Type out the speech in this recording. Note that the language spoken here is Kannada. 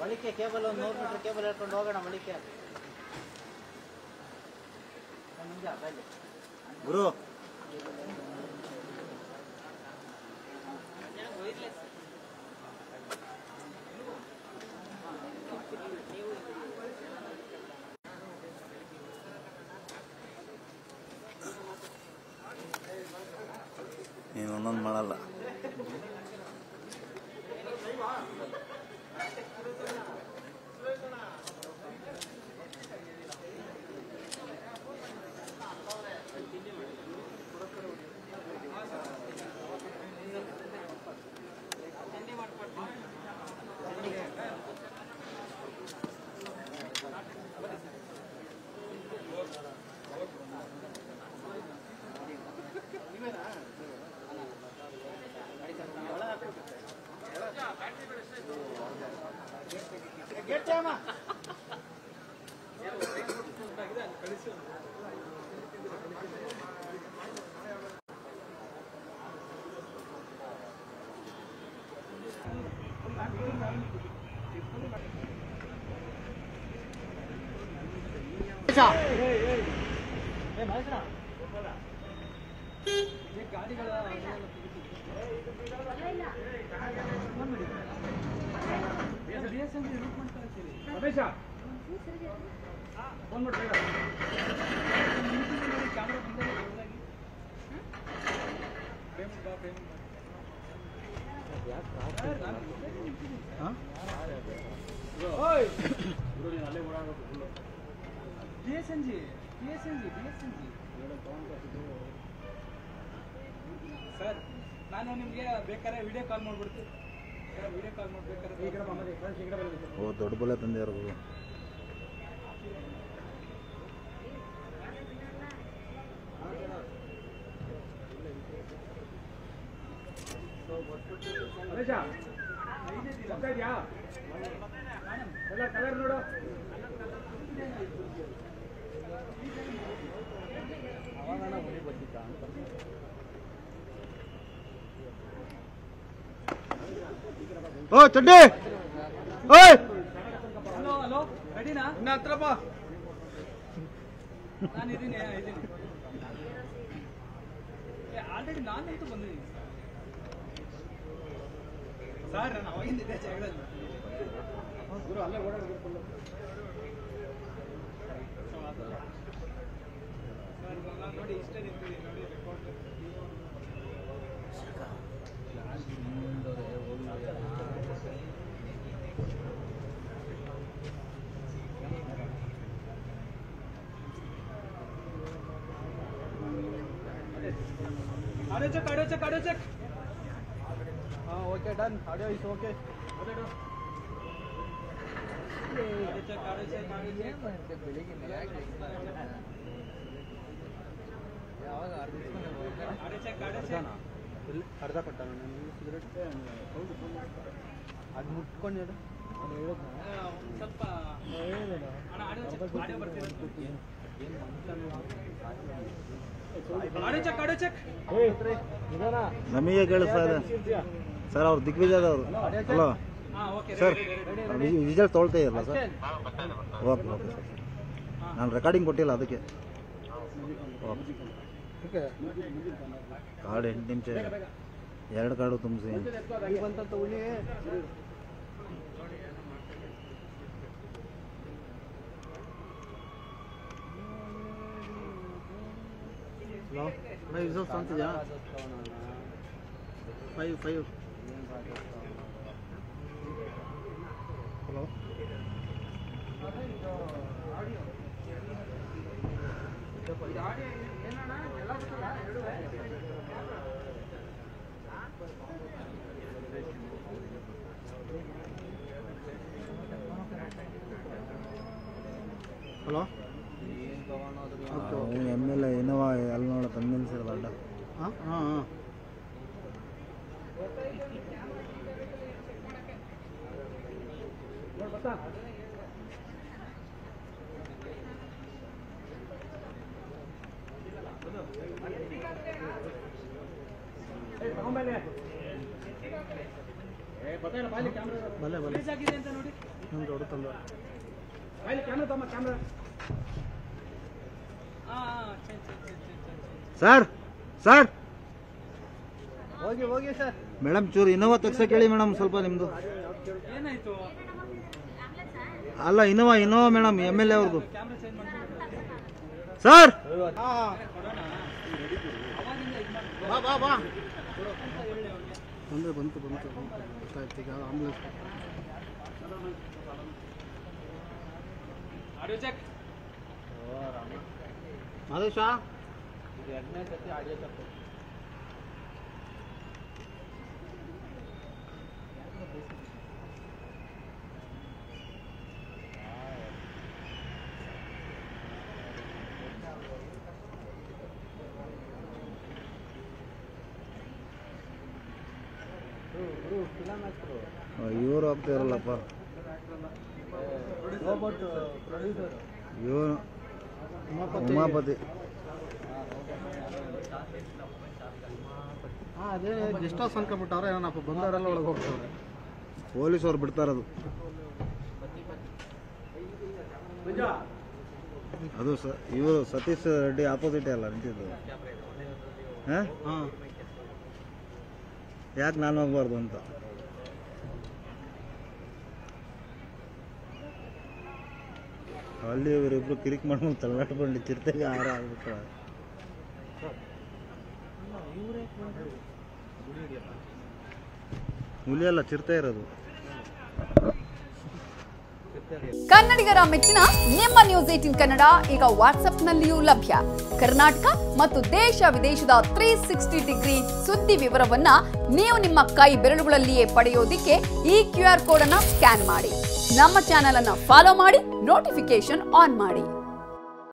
ಮಳಿಕೆ ಕೇಬಲ್ ಒಂದು ನೂರು ಮೀಟರ್ ಕೇಬಲ್ ಹೇಳ್ಕೊಂಡು ಹೋಗೋಣ ಮಳಿಕೆ ಒಂದ್ ನಿಮಿಷ ಬನ್ನಿ. ಗುರು ನೀನು ಒಂದೊಂದು ಮಾಡಲ್ಲ ಸರ್ ನಾನು ನಿಮಗೆ ಬೇಕಾದ್ರೆ ವಿಡಿಯೋ ಕಾಲ್ ಮಾಡ್ಬಿಡ್ತೀನಿ ಸರ್ ವಿಡಿಯೋ ಕಾಲ್ ಮಾಡ್ಬೇಕಾದ್ರೆ ಓ ದೊಡ್ಡ ಬಲೆ ತಂದ್ಯಾರ ಗುರು ಎಲ್ಲ ಕಲರ್ ನೋಡು ಓ ಚಡ್ಡಿ ಓಯ್ ಹಲೋ ಹಲೋ ರೆಡಿನಾ ಇನ್ನ ಹತ್ರಪ್ಪ ನಾನು ಇದೀನಿ ಇದೀನಿ ಆಲ್ರೆಡಿ ನಾನಂತೂ ಬಂದಿದ್ದೀನಿ ಸರ್ ನಾನು ಅವಾಗಿಂದ ಇದೆ ಜಾಗದಲ್ಲಿ ಗುರು ಅಲ್ಲೇ ಓಡಾಡಿದ್ರು ಫುಲ್ಲು ಸರ್ ನಾನು ನೋಡಿ ಇಷ್ಟೇ ನಿಂತಿದ್ದೀನಿ ನೋಡಿ record audio check audio check audio check ಹಾಂ okay done audio is okay audio check audio check audio check audio check audio check ಅರ್ಧ ಕೊಟ್ಟ ಸಿಗರೇಟ್ ಅದು ಮುಟ್ಕೊಂಡು ಹೇಳು ನಾನು ಹೇಳೋದು ಸ್ವಲ್ಪ ಅಣ್ಣ ಆಡಿಯೋ ಚೆಕ್ ಆಡಿಯೋ ಬರ್ತಿರೋದು ಆಡಿಯೋ ಚೆಕ್ ಆಡಿಯೋ ಚೆಕ್ ನಮಗೆ ಕೇಳಿಸ್ತಾ ಇದೆ ಸರ್ ಅವ್ರು ದಿಗ್ವಿಜಯದವರು ಹಲೋ ಹಾಂ ಓಕೆ ಸರ್ ವಿಜಲ್ ತೊಳ್ತಾ ಇರಲ್ಲ ಸರ್ ಓಕೆ ಓಕೆ ಸರ್ ನಾನು ರೆಕಾರ್ಡಿಂಗ್ ಕೊಟ್ಟಿಲ್ಲ ಅದಕ್ಕೆ ಓಕೆ ಕಾರ್ಡ್ ಎಂಟು ನಿಮಿಷ ಎರಡು ಕಾರ್ಡು ತುಂಬಿಸಿ ಬಂತಂತ ಉಳ್ಳಿ ಹಲೋ ಅಣ್ಣ ರಿಸಲ್ಟ್ ಅಂತಿದ್ಯಾ five five hello hello M L A ಏನವ ಅಲ್ಲಿ ನೋಡ ತಂದು ನಿಲ್ಸಿರಲ್ಲ ಅಡ್ಡ ಹಾಂ ಹಾಂ ಹಾಂ ಬಲೆ ಬಲೆ ರಿಲೀಸ್ ಆಗಿದೆ ಅಂತ ನೋಡಿ ನಮ್ಮ ದೊಡ್ಡ ತಂದ ಬಾಯಲ್ಲಿ ಕ್ಯಾಮ್ರಾ ತಮ್ಮ ಕ್ಯಾಮ್ರಾ ಹಾಂ ಹಾಂ change change change change sir sir ಹೋಗಿ ಹೋಗಿ ಸರ್ ಮೇಡಮ್ ಚೂರು ಇನ್ನೋವಾ ತೆಗ್ಸಕ್ಕೆ ಹೇಳಿ ಮೇಡಮ್ ಸ್ವಲ್ಪ ನಿಮ್ಮದು ಏನಾಯ್ತು ಅಲ್ಲ Innova Innova madam M L A ಅವ್ರದ್ದು ಕ್ಯಾಮ್ರಾ ಚೇಂಜ್ ಮಾಡ್ಕೊಂಡು ಸರ್ ಹಾಂ ಕೊಡೋಣ ಅವಾಗಿಂದ ಇದು ಮಾಡಿ ಬಾ ಬಾ ಬಾ ಬಂದೆ ಬಂತು ಬಂತು ಗೊತ್ತಾಯ್ತು ಈಗ ಆಂಬುಲೆನ್ಸ್ ಆಡಿಯೋ ಚೆಕ್ ಮಾದೇಶ ಇವರು ಆಗ್ತಾ ಇರಲ್ಲಪ್ಪ ಇವನು ಉಮಾಪತಿ ಹಾಂ ಅದೇ ಗೆಸ್ಟ್ ಹೌಸ್ ಅನ್ಕೊಂಬಿಟ್ಟವ್ರೆ ಏನಪ್ಪ ಬಂದವರೆಲ್ಲ ಒಳಗೆ ಹೋಗ್ತವ್ರೆ ಪೊಲೀಸ್ ಅವ್ರು ಬಿಡ್ತಾರದು ಅದು ಸ ಇವರು ಸತೀಶ್ ರೆಡ್ಡಿ ಆಪೋಸಿಟ್ ಅಲ್ಲ ನಿಂತಿದ್ದು ಹಾಂ ಹಾಂ ಯಾಕೆ ನಾನು ಹೋಗ್ಬಾರ್ದು ಅಂತ ಅಲ್ಲಿ ಇವರಿಬ್ರು ಕಿರಿಕ್ ಮಾಡ್ಕೊಂಡು ತಳ್ಳಾಡ್ಕೊಂಡು ಚಿರತೆಗೆ ಆಹಾರ ಆಗ್ಬಿಟ್ರೆ ಹುಲಿ ಅಲ್ಲ ಚಿರತೆ ಇರೋದು ಕನ್ನಡಿಗರ ಮೆಚ್ಚಿನ ನಿಮ್ಮ ನ್ಯೂಸ್ ಏಟಿನ್ ಕನ್ನಡ ಈಗ ವಾಟ್ಸ್ಆಪ್ನಲ್ಲಿಯೂ ಲಭ್ಯ ಕರ್ನಾಟಕ ಮತ್ತು ದೇಶ ವಿದೇಶದ ತ್ರೀ ಸಿಕ್ಸ್ಟಿ ಡಿಗ್ರಿ ಸುದ್ದಿ ವಿವರವನ್ನ ನೀವು ನಿಮ್ಮ ಕೈ ಬೆರಳುಗಳಲ್ಲಿಯೇ ಪಡೆಯೋದಿಕ್ಕೆ ಈ ಕ್ಯೂ ಆರ್ ಕೋಡ್ ಅನ್ನ ಸ್ಕ್ಯಾನ್ ಮಾಡಿ ನಮ್ಮ ಚಾನೆಲ್ ಅನ್ನ ಫಾಲೋ ಮಾಡಿ ನೋಟಿಫಿಕೇಶನ್ ಆನ್ ಮಾಡಿ